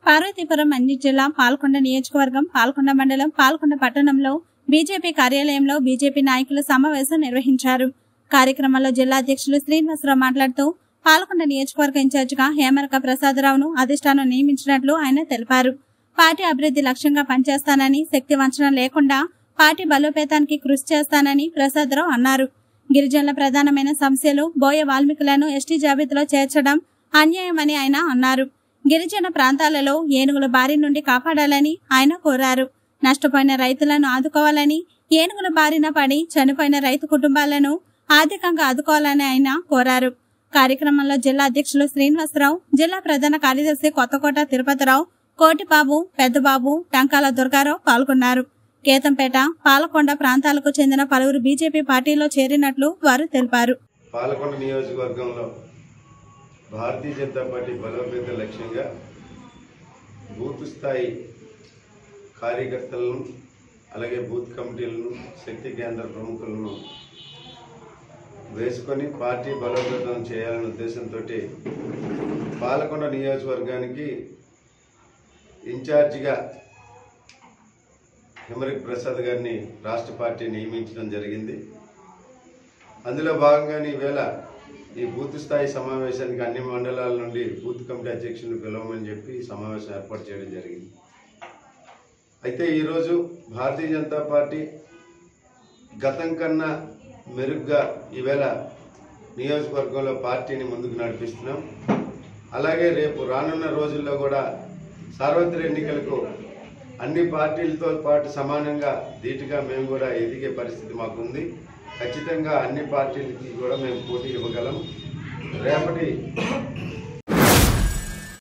పార్వతీపురం అన్ని జిల్లా పాల్కొండ నియోజకవర్గం పాల్కొండ మండలం పాల్కొండ పట్టణంలో బీజేపీ కార్యాలయంలో బీజేపీ నాయకులు సమావేశం నిర్వహించారు కార్యక్రమంలో జిల్లా అధ్యక్షులు శ్రీనివాసరావు మాట్లాడుతూ పాల్కొండ నియోజకవర్గ ఇన్ఛార్జిగా హేమరక ప్రసాదరావును అధిష్టానం నియమించినట్లు ఆయన తెలిపారు పార్టీ అభివృద్ధి లక్ష్యంగా పనిచేస్తానని శక్తి వంచన లేకుండా పార్టీ బలోపేతానికి కృషి చేస్తానని ప్రసాదరావు అన్నారు గిరిజనుల ప్రధానమైన సమస్యలు బోయ వాల్మీకులను ఎస్టీ జాబితాలో చేర్చడం అన్యాయమని ఆయన అన్నారు గిరిజన ప్రాంతాలలో ఏనుగుల బారి నుండి కాపాడాలని ఆయన కోరారు నష్టపోయిన రైతులను ఆదుకోవాలని ఏనుగుల బారిన పడి చనిపోయిన రైతు కుటుంబాలను ఆర్థికంగా ఆదుకోవాలని ఆయన కోరారు కార్యక్రమంలో జిల్లా అధ్యక్షులు శ్రీనివాసరావు జిల్లా ప్రధాన కార్యదర్శి కొత్తకోట తిరుపతిరావు కోటిబాబు పెద్దబాబు టంకాల దుర్గారావు పాల్గొన్నారు కేతంపేట పాలకొండ ప్రాంతాలకు చెందిన పలువురు బీజేపీ పార్టీలో చేరినట్లు వారు తెలిపారు పాలకొండ నియోజకవర్గంలో భారతీయ జనతా పార్టీ బలోపేత లక్ష్యంగా బూత్ స్థాయి కార్యకర్తలను అలాగే బూత్ కమిటీలను శక్తి కేంద్ర ప్రముఖులను వేసుకొని పార్టీ బలోపేతం చేయాలనే ఉద్దేశంతో పాలకొండ నియోజకవర్గానికి ఇన్ఛార్జిగా హిమరిక్ ప్రసాద్ గారిని రాష్ట్ర పార్టీ నియమించడం జరిగింది అందులో భాగంగానే ఈవేళ ఈ బూత్ స్థాయి సమావేశానికి అన్ని మండలాల నుండి బూత్ కమిటీ అధ్యక్షులను పిలవమని చెప్పి ఈ సమావేశం ఏర్పాటు చేయడం జరిగింది అయితే ఈరోజు భారతీయ జనతా పార్టీ గతం కన్నా మెరుగ్గా ఈవేళ నియోజకవర్గంలో పార్టీని ముందుకు నడిపిస్తున్నాం అలాగే రేపు రానున్న రోజుల్లో కూడా సార్వత్రిక ఎన్నికలకు అన్ని పార్టీలతో పాటు సమానంగా ధీటుగా మేము కూడా ఎదిగే పరిస్థితి మాకుంది ఖచ్చితంగా అన్ని పార్టీలకి కూడా మేము పోటీ ఇవ్వగలం రేపటి